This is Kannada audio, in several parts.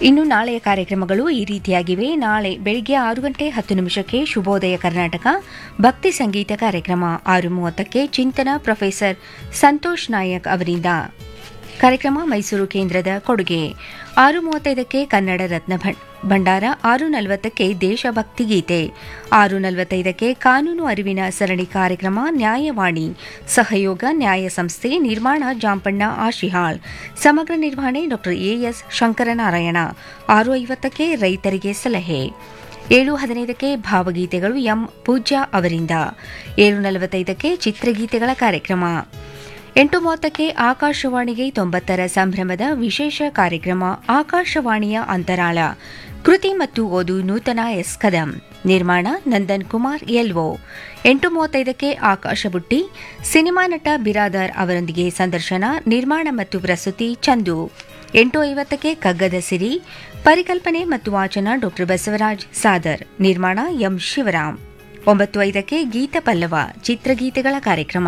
ಇನ್ನು ನಾಳೆಯ ಕಾರ್ಯಕ್ರಮಗಳು ಈ ರೀತಿಯಾಗಿವೆ ನಾಳೆ ಬೆಳಿಗ್ಗೆ ಆರು ಗಂಟೆ ಹತ್ತು ನಿಮಿಷಕ್ಕೆ ಶುಭೋದಯ ಕರ್ನಾಟಕ ಭಕ್ತಿ ಸಂಗೀತ ಕಾರ್ಯಕ್ರಮ ಆರು ಮೂವತ್ತಕ್ಕೆ ಚಿಂತನ ಪ್ರೊಫೆಸರ್ ಸಂತೋಷ್ ನಾಯಕ್ ಅವರಿಂದ ಕಾರ್ಯಕ್ರಮ ಮೈಸೂರು ಕೇಂದ್ರದ ಕೊಡುಗೆ ಆರು ಮೂವತ್ತೈದಕ್ಕೆ ಕನ್ನಡ ರತ್ನ ಭ- ಭಂಡಾರ ಆರು ನಲವತ್ತಕ್ಕೆ ದೇಶಭಕ್ತಿ ಗೀತೆ ಆರು ನಲವತ್ತೈದಕ್ಕೆ ಕಾನೂನು ಅರಿವಿನ ಸರಣಿ ಕಾರ್ಯಕ್ರಮ ನ್ಯಾಯವಾಣಿ ಸಹಯೋಗ ನ್ಯಾಯ ಸಂಸ್ಥೆ ನಿರ್ಮಾಣ ಜಾಂಪಣ್ಣ ಆಶಿಹಾಳ್ ಸಮಗ್ರ ನಿರ್ವಹಣೆ ಡಾ ಎಎಸ್ ಶಂಕರನಾರಾಯಣ ಆರು ಐವತ್ತಕ್ಕೆ ರೈತರಿಗೆ ಸಲಹೆ ಏಳು ಹದಿನೈದಕ್ಕೆ ಭಾವಗೀತೆಗಳು ಎಂ ಪೂಜ್ಯ ಅವರಿಂದ ಏಳು ನಲವತ್ತೈದಕ್ಕೆ ಚಿತ್ರಗೀತೆಗಳ ಕಾರ್ಯಕ್ರಮ ಎಂಟು ಮೂವತ್ತಕ್ಕೆ ಆಕಾಶವಾಣಿಗೆ ತೊಂಬತ್ತರ ಸಂಭ್ರಮದ ವಿಶೇಷ ಕಾರ್ಯಕ್ರಮ ಆಕಾಶವಾಣಿಯ ಅಂತರಾಳ ಕೃತಿ ಮತ್ತು ಓದು ನೂತನ ಎಸ್ ಕದಂ ನಿರ್ಮಾಣ ನಂದನ್ ಕುಮಾರ್ ಎಲ್ಒ ಎಂಟು ಮೂವತ್ತೈದಕ್ಕೆ ಆಕಾಶ ಬುಟ್ಟಿ ಸಿನಿಮಾ ನಟ ಬಿರಾದರ್ ಅವರೊಂದಿಗೆ ಸಂದರ್ಶನ ನಿರ್ಮಾಣ ಮತ್ತು ಪ್ರಸ್ತುತಿ ಚಂದು ಎಂಟು ಐವತ್ತಕ್ಕೆ ಕಗ್ಗದ ಸಿರಿ ಪರಿಕಲ್ಪನೆ ಮತ್ತು ವಾಚನ ಡಾ ಬಸವರಾಜ್ ಸಾದರ್ ನಿರ್ಮಾಣ ಎಂ ಶಿವರಾಮ್ ಒಂಬತ್ತು ಐದಕ್ಕೆ ಗೀತ ಪಲ್ಲವ ಚಿತ್ರಗೀತೆಗಳ ಕಾರ್ಯಕ್ರಮ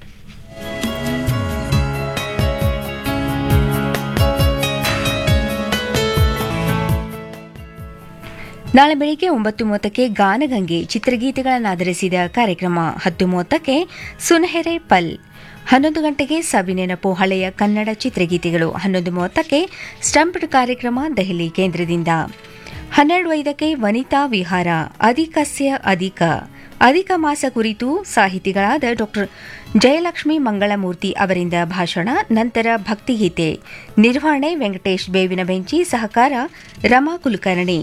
ನಾಳೆ ಬೆಳಿಗ್ಗೆ ಒಂಬತ್ತು ಮೂವತ್ತಕ್ಕೆ ಗಾನಗಂಗೆ ಚಿತ್ರಗೀತೆಗಳನ್ನಾಧರಿಸಿದ ಕಾರ್ಯಕ್ರಮ ಹತ್ತು ಮೂವತ್ತಕ್ಕೆ ಸುನಹೆರೆ ಪಲ್ ಹನ್ನೊಂದು ಗಂಟೆಗೆ ಸವಿನೆನಪು ಹಳೆಯ ಕನ್ನಡ ಚಿತ್ರಗೀತೆಗಳು ಹನ್ನೊಂದು ಮೂವತ್ತಕ್ಕೆ ಸ್ಟಂಪ್ಡ್ ಕಾರ್ಯಕ್ರಮ ದೆಹಲಿ ಕೇಂದ್ರದಿಂದ ಹನ್ನೆರಡು ಐದಕ್ಕೆ ವನಿತಾ ವಿಹಾರ ಅಧಿಕಸ್ಯ ಅಧಿಕ ಅಧಿಕ ಮಾಸ ಕುರಿತು ಸಾಹಿತಿಗಳಾದ ಡಾ ಜಯಲಕ್ಷ್ಮಿ ಮಂಗಳಮೂರ್ತಿ ಅವರಿಂದ ಭಾಷಣ ನಂತರ ಭಕ್ತಿಗೀತೆ ನಿರ್ವಹಣೆ ವೆಂಕಟೇಶ್ ಬೇವಿನ ಬೆಂಚಿ ಸಹಕಾರ ರಮಾ ಕುಲಕರ್ಣಿ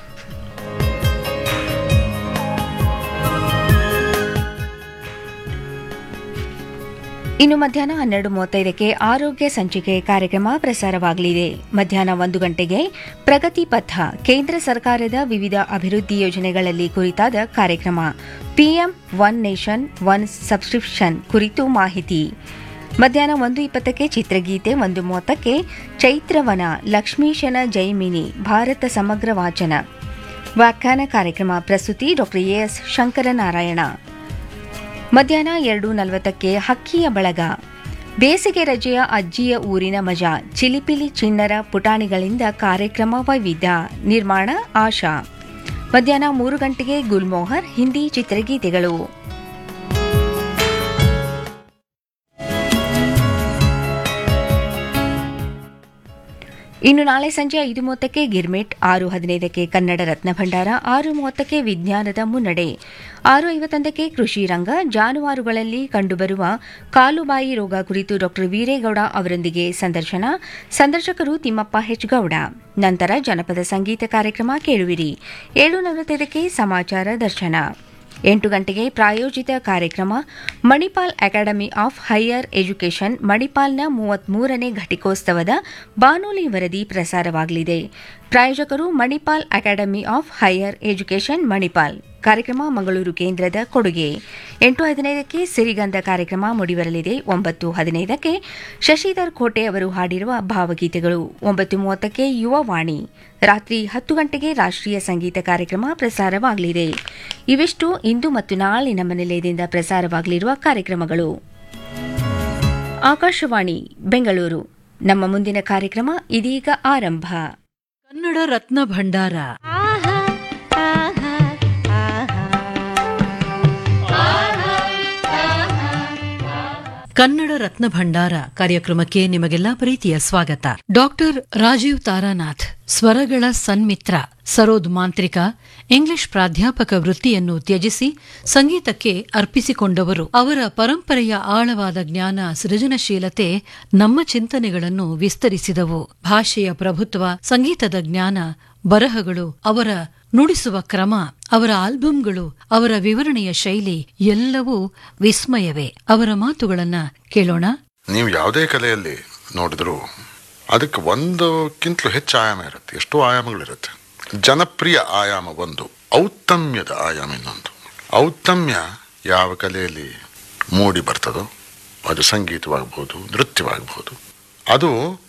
ಇನ್ನು ಮಧ್ಯಾಹ್ನ ಹನ್ನೆರಡು ಮೂವತ್ತೈದಕ್ಕೆ ಆರೋಗ್ಯ ಸಂಚಿಕೆ ಕಾರ್ಯಕ್ರಮ ಪ್ರಸಾರವಾಗಲಿದೆ ಮಧ್ಯಾಹ್ನ ಒಂದು ಗಂಟೆಗೆ ಪ್ರಗತಿ ಪಥ ಕೇಂದ್ರ ಸರ್ಕಾರದ ವಿವಿಧ ಅಭಿವೃದ್ಧಿ ಯೋಜನೆಗಳಲ್ಲಿ ಕುರಿತಾದ ಕಾರ್ಯಕ್ರಮ PM one nation one subscription ಕುರಿತು ಮಾಹಿತಿ ಮಧ್ಯಾಹ್ನ ಒಂದು ಇಪ್ಪತ್ತಕ್ಕೆ ಚಿತ್ರಗೀತೆ ಒಂದು ಮೂವತ್ತಕ್ಕೆ ಚೈತ್ರವನ ಲಕ್ಷ್ಮೀಶನ ಜೈಮಿನಿ ಭಾರತ ಸಮಗ್ರ ವಾಚನ ವ್ಯಾಖ್ಯಾನ ಕಾರ್ಯಕ್ರಮ ಪ್ರಸ್ತುತಿ ಡಾ ಎಎಸ್ ಶಂಕರನಾರಾಯಣ ಮಧ್ಯಾಹ್ನ ಎರಡು ನಲವತ್ತಕ್ಕೆ ಹಕ್ಕಿಯ ಬಳಗ ಬೇಸಿಗೆ ರಜೆಯ ಅಜ್ಜಿಯ ಊರಿನ ಮಜಾ ಚಿಲಿಪಿಲಿ ಚಿಣ್ಣರ ಪುಟಾಣಿಗಳಿಂದ ಕಾರ್ಯಕ್ರಮ ವೈವಿಧ್ಯ ನಿರ್ಮಾಣ ಆಶಾ ಮಧ್ಯಾಹ್ನ ಮೂರು ಗಂಟೆಗೆ ಗುಲ್ಮೋಹರ್ ಹಿಂದಿ ಚಿತ್ರಗೀತೆಗಳು ಇನ್ನು ನಾಳೆ ಸಂಜೆ ಐದು ಮೂವತ್ತಕ್ಕೆ ಗಿರ್ಮಿಟ್ ಆರು ಹದಿನೈದಕ್ಕೆ ಕನ್ನಡ ರತ್ನ ಭಂಡಾರ ಆರು ಮೂವತ್ತಕ್ಕೆ ವಿಜ್ಞಾನದ ಮುನ್ನಡೆ ಆರು ಐವತ್ತೊಂದಕ್ಕೆ ಕೃಷಿ ರಂಗ ಜಾನುವಾರುಗಳಲ್ಲಿ ಕಂಡುಬರುವ ಕಾಲುಬಾಯಿ ರೋಗ ಕುರಿತು ಡಾ ವೀರೇಗೌಡ ಅವರೊಂದಿಗೆ ಸಂದರ್ಶನ ಸಂದರ್ಶಕರು ತಿಮ್ಮಪ್ಪ ಹೆಚ್ ಗೌಡ ನಂತರ ಜನಪದ ಸಂಗೀತ ಕಾರ್ಯಕ್ರಮ ಕೇಳುವಿರಿ ಏಳು ನಲವತ್ತೈದಕ್ಕೆ ಸಮಾಚಾರ ದರ್ಶನ ಎಂಟು ಗಂಟೆಗೆ ಪ್ರಾಯೋಜಿತ ಕಾರ್ಯಕ್ರಮ Manipal academy of higher education ಮಣಿಪಾಲ್ನ ಮೂವತ್ಮೂರನೇ ಘಟಿಕೋತ್ಸವದ ಬಾನುಲಿ ವರದಿ ಪ್ರಸಾರವಾಗಲಿದೆ ಪ್ರಾಯೋಜಕರು Manipal academy of higher education Manipal ಕಾರ್ಯಕ್ರಮ ಮಂಗಳೂರು ಕೇಂದ್ರದ ಕೊಡುಗೆ ಎಂಟು ಹದಿನೈದಕ್ಕೆ ಸಿರಿಗಂಧ ಕಾರ್ಯಕ್ರಮ ಮೂಡಿಬರಲಿದೆ ಒಂಬತ್ತು ಹದಿನೈದಕ್ಕೆ ಶಶಿಧರ್ ಕೋಟೆ ಅವರು ಹಾಡಿರುವ ಭಾವಗೀತೆಗಳು ಒಂಬತ್ತು ಮೂವತ್ತಕ್ಕೆ ಯುವವಾಣಿ ರಾತ್ರಿ ಹತ್ತು ಗಂಟೆಗೆ ರಾಷ್ಟ್ರೀಯ ಸಂಗೀತ ಕಾರ್ಯಕ್ರಮ ಪ್ರಸಾರವಾಗಲಿದೆ ಇವಿಷ್ಟು ಇಂದು ಮತ್ತು ನಾಳೆ ನಮ್ಮ ನಿಲಯದಿಂದ ಪ್ರಸಾರವಾಗಲಿರುವ ಕಾರ್ಯಕ್ರಮಗಳು ಆಕಾಶವಾಣಿ ಬೆಂಗಳೂರು ನಮ್ಮ ಮುಂದಿನ ಕಾರ್ಯಕ್ರಮ ಇದೀಗ ಆರಂಭ ಕನ್ನಡ ರತ್ನ ಭಂಡಾರ ಕನ್ನಡ ರತ್ನ ಭಂಡಾರ ಕಾರ್ಯಕ್ರಮಕ್ಕೆ ನಿಮಗೆಲ್ಲ ಪ್ರೀತಿಯ ಸ್ವಾಗತ ಡಾಕ್ಟರ್ ರಾಜೀವ್ ತಾರಾನಾಥ್ ಸ್ವರಗಳ ಸನ್ಮಿತ್ರ ಸರೋದ್ ಮಾಂತ್ರಿಕ ಇಂಗ್ಲಿಷ್ ಪ್ರಾಧ್ಯಾಪಕ ವೃತ್ತಿಯನ್ನು ತ್ಯಜಿಸಿ ಸಂಗೀತಕ್ಕೆ ಅರ್ಪಿಸಿಕೊಂಡವರು ಅವರ ಪರಂಪರೆಯ ಆಳವಾದ ಜ್ಞಾನ ಸೃಜನಶೀಲತೆ ನಮ್ಮ ಚಿಂತನೆಗಳನ್ನು ವಿಸ್ತರಿಸಿದವು ಭಾಷೆಯ ಪ್ರಭುತ್ವ ಸಂಗೀತದ ಜ್ಞಾನ ಬರಹಗಳು ಅವರ ನುಡಿಸುವ ಕ್ರಮ ಅವರ ಆಲ್ಬಂಗಳು ಅವರ ವಿವರಣೆಯ ಶೈಲಿ ಎಲ್ಲವೂ ವಿಸ್ಮಯವೇ ಅವರ ಮಾತುಗಳನ್ನ ಕೇಳೋಣ ನೀವು ಯಾವುದೇ ಕಲೆಯಲ್ಲಿ ನೋಡಿದ್ರು ಅದಕ್ಕೆ ಒಂದಕ್ಕಿಂತಲೂ ಹೆಚ್ಚು ಆಯಾಮ ಇರುತ್ತೆ ಎಷ್ಟೋ ಆಯಾಮಗಳಿರುತ್ತೆ ಜನಪ್ರಿಯ ಆಯಾಮ ಒಂದು ಔತ್ತಮ್ಯದ ಆಯಾಮ ಇನ್ನೊಂದು ಔತ್ತಮ್ಯ ಯಾವ ಕಲೆಯಲ್ಲಿ ಮೂಡಿ ಬರ್ತದೋ ಅದು ಸಂಗೀತವಾಗಬಹುದು ನೃತ್ಯವಾಗಬಹುದು ಅದು